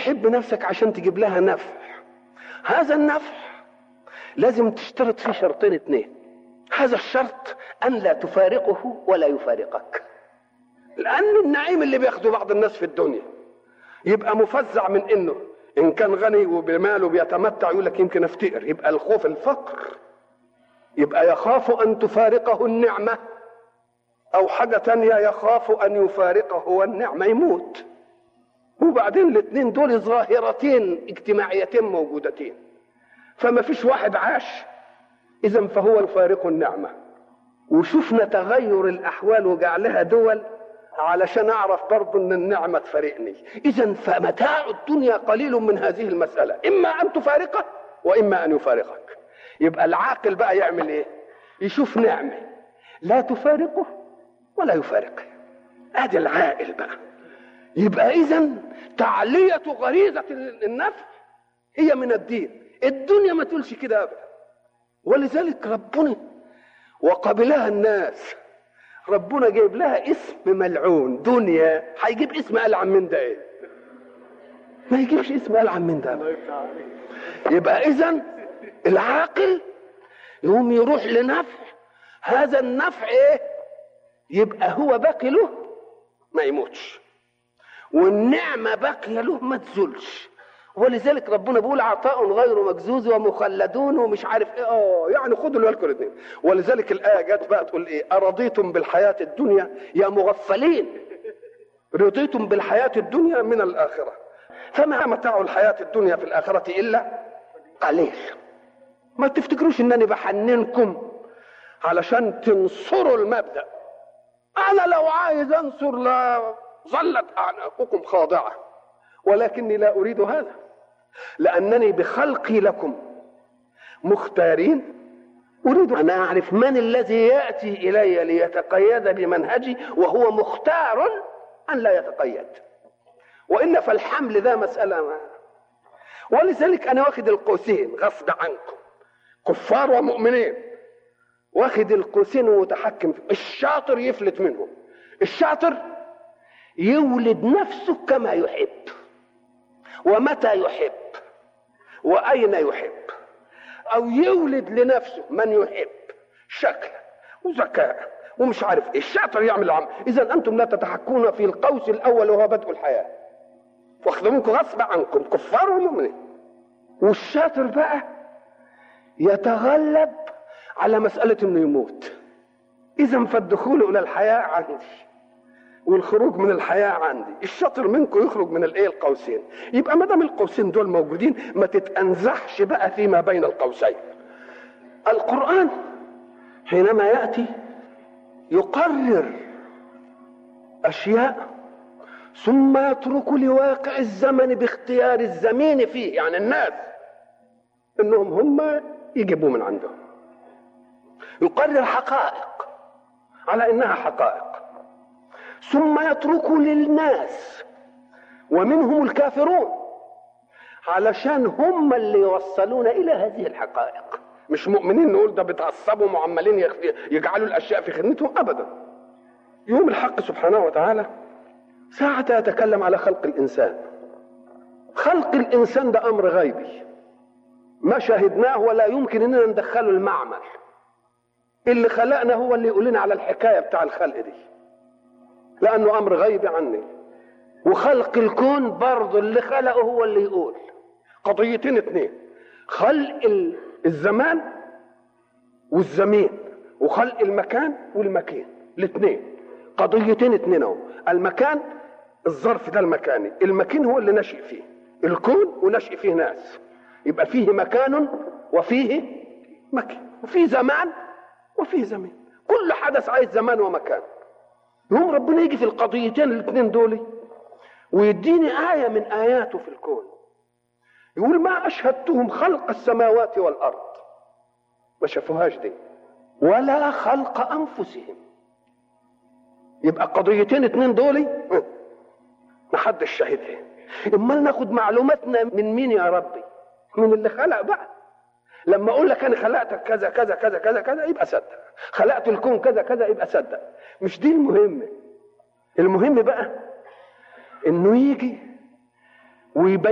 بتحب نفسك عشان تجيب لها نفع هذا النفع لازم تشترط فيه شرطين اتنين هذا الشرط ان لا تفارقه ولا يفارقك لان النعيم اللي بياخده بعض الناس في الدنيا يبقى مفزع من انه ان كان غني وبماله بيتمتع يقول لك يمكن افتقر يبقى الخوف الفقر يبقى يخاف ان تفارقه النعمه او حاجه تانية يخاف ان يفارقه والنعمه يموت وبعدين الاثنين دول ظاهرتين اجتماعيتين موجودتين فما فيش واحد عاش اذا فهو يفارق النعمه وشفنا تغير الاحوال وجعلها دول علشان اعرف برضه ان النعمه تفارقني اذا فمتاع الدنيا قليل من هذه المساله اما ان تفارقه واما ان يفارقك يبقى العاقل بقى يعمل ايه يشوف نعمه لا تفارقه ولا يفارقه ادي العاقل بقى يبقى اذا تعليه غريزه النفع هي من الدين الدنيا ما تقولش كده ابدا ولذلك ربنا وقبلها الناس ربنا جايب لها اسم ملعون دنيا هيجيب اسم ألعن من ده ايه ما يجيبش اسم ألعن من ده يبقى اذا العاقل يقوم يروح لنفع هذا النفع ايه يبقى هو باقي له ما يموتش والنعمه باقيه له ما تزولش ولذلك ربنا بيقول عطاء غير مجزوز ومخلدون ومش عارف ايه اه يعني خدوا بالكم الاثنين ولذلك الايه جت بقى تقول ايه ارضيتم بالحياه الدنيا يا مغفلين رضيتم بالحياه الدنيا من الاخره فما متاع الحياه الدنيا في الاخره الا قليل ما تفتكروش انني بحننكم علشان تنصروا المبدا انا لو عايز انصر لا ظلت اعناقكم خاضعه ولكني لا اريد هذا لانني بخلقي لكم مختارين اريد ان اعرف من الذي ياتي الي ليتقيد بمنهجي وهو مختار ان لا يتقيد والا فالحمل ذا مساله ما ولذلك انا واخد القوسين غصب عنكم كفار ومؤمنين واخد القوسين ومتحكم فيه الشاطر يفلت منهم الشاطر يولد نفسه كما يحب ومتى يحب واين يحب او يولد لنفسه من يحب شكلا وذكاء ومش عارف ايه الشاطر يعمل العمل اذا انتم لا تتحكمون في القوس الاول وهو بدء الحياه واخذ منكم غصب عنكم كفار ومؤمنين والشاطر بقى يتغلب على مساله انه يموت اذا فالدخول الى الحياه عندي والخروج من الحياه عندي الشاطر منكم يخرج من الايه القوسين يبقى ما دام القوسين دول موجودين ما تتانزحش بقى فيما بين القوسين القران حينما ياتي يقرر اشياء ثم يترك لواقع الزمن باختيار الزمين فيه يعني الناس انهم هم يجيبوا من عندهم يقرر حقائق على انها حقائق ثم يترك للناس ومنهم الكافرون علشان هم اللي يوصلون الى هذه الحقائق مش مؤمنين نقول ده بيتعصبوا وعمالين يجعلوا الاشياء في خدمتهم ابدا يوم الحق سبحانه وتعالى ساعة يتكلم على خلق الانسان خلق الانسان ده امر غيبي ما شاهدناه ولا يمكن اننا ندخله المعمل اللي خلقنا هو اللي يقول لنا على الحكايه بتاع الخلق دي لانه امر غيبي عني وخلق الكون برضه اللي خلقه هو اللي يقول قضيتين اتنين خلق الزمان والزمين وخلق المكان والمكان الاثنين قضيتين اتنين اهو المكان الظرف ده المكاني المكان هو اللي نشئ فيه الكون ونشئ فيه ناس يبقى فيه مكان وفيه مكان وفيه زمان وفيه زمان كل حدث عايز زمان ومكان يوم ربنا يجي في القضيتين الاثنين دول ويديني آية من آياته في الكون يقول ما أشهدتهم خلق السماوات والأرض ما شافوهاش دي ولا خلق أنفسهم يبقى قضيتين اتنين دول محدش شاهدها امال ناخد معلوماتنا من مين يا ربي من اللي خلق بقى لما اقول لك انا خلقتك كذا كذا كذا كذا كذا يبقى صدق خلقت الكون كذا كذا يبقى صدق مش دي المهمه المهم بقى انه يجي ويبين